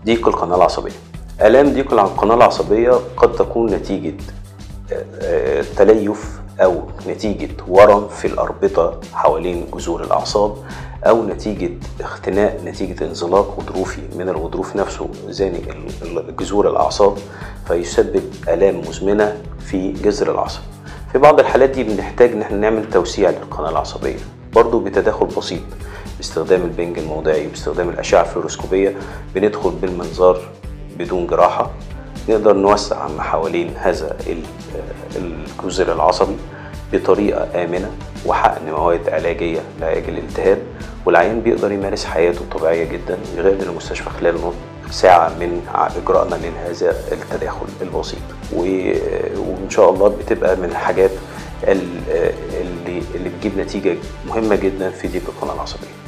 ضيق القناة العصبية آلام ضيق القناة العصبية قد تكون نتيجة آه، تليف أو نتيجة ورم في الأربطة حوالين جذور الأعصاب أو نتيجة اختناق نتيجة انزلاق غضروفي من الغضروف نفسه زانق ال- ال- جذور الأعصاب فيسبب آلام مزمنة في جذر العصب في بعض الحالات دي بنحتاج ان احنا نعمل توسيع للقناة العصبية برضو بتداخل بسيط باستخدام البنج الموضعي باستخدام الأشعة الفلوروسكوبية بندخل بالمنظار بدون جراحة نقدر نوسع ما حوالين هذا ال- الجزر العصبي بطريقة آمنة وحقن مواد علاجية لعلاج الالتهاب والعيان بيقدر يمارس حياته طبيعية جدا يغادر المستشفى خلال نص ساعة من ع- إجراءنا لهذا التداخل البسيط و- وإن شاء الله بتبقى من الحاجات ال- اللي اللي بتجيب نتيجة مهمة جدا في ضيق القناة العصبية